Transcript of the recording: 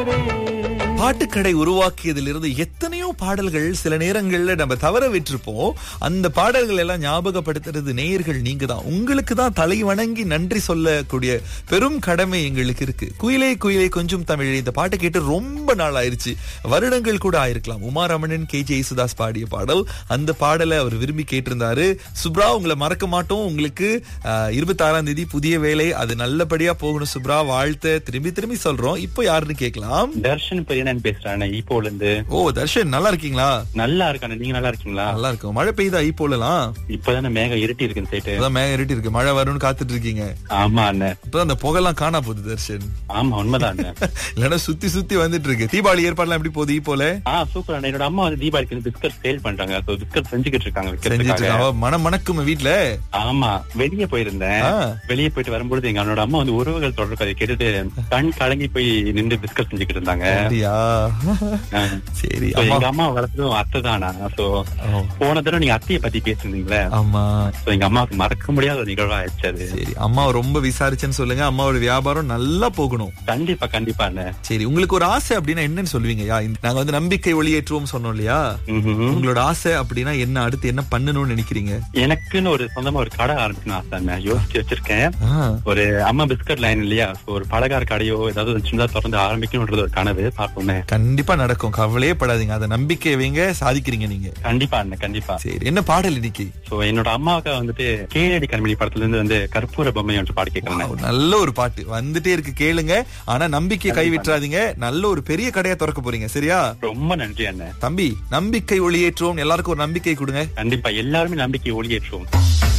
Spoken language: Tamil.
பாட்டுக்கடை உருவாக்கியதிலிருந்து எத்தனையோ பாடல்கள் சில நேரங்கள்ல நம்ம தவற விட்டிருப்போம் அந்த பாடல்கள் எல்லாம் ஞாபகப்படுத்துறது நேயர்கள் நீங்க தான் உங்களுக்கு தான் தலை வணங்கி நன்றி சொல்லக்கூடிய பெரும் கடமை எங்களுக்கு இருக்கு குயிலே குயிலே கொஞ்சம் தமிழ் இந்த பாட்டு கேட்டு ரொம்ப நாள் ஆயிருச்சு வருடங்கள் கூட ஆயிருக்கலாம் உமாரமணன் கே ஜே யேசுதாஸ் பாடிய பாடல் அந்த பாடலை அவர் விரும்பி கேட்டிருந்தாரு சுப்ரா உங்களை மறக்க மாட்டோம் உங்களுக்கு இருபத்தி ஆறாம் தேதி புதிய வேலை அது நல்லபடியா போகணும் சுப்ரா வாழ்த்த திரும்பி திரும்பி சொல்றோம் இப்போ யாருன்னு கேட்கலாம் தர்ஷன் பெரியனன் பேசுறேன் ஈப்போல இருந்து ஓ தர்ஷன் நல்லா இருக்கீங்களா நல்லா இருக்கானே நீங்க நல்லா இருக்கீங்களா நல்லா இருக்கும் மழை பெய்யுதா ஐப்போலாம் இப்பதானே மேகம் இருட்டி இருக்குன்னு சைட்டு இப்பதான் மேகம் இருட்டி இருக்கு மழை வரும்னு காத்துட்டு இருக்கீங்க ஆமா அண்ணன் இப்பதான் அந்த புகைலாம் காணா போகுது தர்ஷன் ஆமா உண்மைதான் அண்ணன் இல்லன்னா சுத்தி சுத்தி வந்துட்டு இருக்கு தீபாவளி ஏற்பாடுலாம் எப்படி போகுது ஈப்போல ஆ சூப்பர் அண்ணன் என்னோட அம்மா வந்து தீபாவளிக்கு வந்து பிஸ்கட் சேல் பண்றாங்க சோ பிஸ்கட் செஞ்சுக்கிட்டு இருக்காங்க செஞ்சிட்டு விக்கிறதுக்காக இருக்கா அவ மனம் மணக்கும் வீட்ல ஆமா வெளியே போயிருந்தேன் ஆ. வெளியே போயிட்டு வரும்பொழுது எங்க அண்ணனோட அம்மா வந்து உறவுகள் தொடர் கதை கேட்டுட்டு கண் கலங்கி போய் நின்று பிஸ்கட் செஞ்சுக்கிட்டு இருந்தாங்க அப்படியா ஆ. சரி So, அம்மா எங்க அம்மா வளர்த்ததும் அத்தை தானா சோ ஓ, போன தடவை நீங்க அத்தையை பத்தி பேசிருந்தீங்களே ஆமா சோ எங்க அம்மாவுக்கு மறக்க முடியாத ஒரு நிகழ்வா ஆயிடுச்சு அது சரி அம்மா ரொம்ப விசாரிச்சேன்னு சொல்லுங்க அம்மாவோட வியாபாரம் நல்லா போகணும் கண்டிப்பா கண்டிப்பா அண்ணன் சரி உங்களுக்கு ஒரு ஆசை அப்படின்னா என்னன்னு சொல்லுவீங்க யா இந்த- நாங்க வந்து நம்பிக்கை ஒளியேற்றுவோம் சொன்னோம் இல்லையா ம்ஹும். உங்களோட ஆசை அப்படின்னா என்ன அடுத்து என்ன பண்ணணும்னு நினைக்கிறீங்க எனக்குன்னு ஒரு சொந்தமா ஒரு கடை ஆரம்பிக்கணும் ஆசை அண்ணன். யோசிச்சு வச்சிருக்கேன் ஆ, ஒரு அம்மா பிஸ்கட் லைன் இல்லையா So, ஒரு பலகார கடையோ ஏதாவது ஒரு சின்னதா திறந்து ஆரம்பிக்கணும்ன்றது ஒரு கனவு பார்ப்போமே கண்டிப்பா நடக்கும் கவலையே படாதீங்க அதை நம்பிக்கை வைங்க சாதிக்கிறீங்க நீங்க கண்டிப்பா அண்ணன் கண்டிப்பா சரி என்ன பாடல் இன்னைக்கு சோ என்னோட அம்மாவுக்கு வந்துட்டு கேடி கண்மணி படத்துல இருந்து வந்து கற்பூர பொம்மை ஒன்று பாடி கேட்கறேன் Wow, நல்ல ஒரு பாட்டு வந்துட்டே இருக்கு கேளுங்க ஆனா நம்பிக்கையை கைவிட்டுறாதீங்க நல்ல ஒரு பெரிய கடையா திறக்க போறீங்க சரியா ரொம்ப நன்றி அண்ணன் தம்பி நம்பிக்கை ஒளியேற்றுவோம் எல்லாருக்கும் ஒரு நம்பிக்கை கொடுங்க கண்டிப்பா எல்லாருமே நம்பிக்கை ஒளியேற்றுவோம்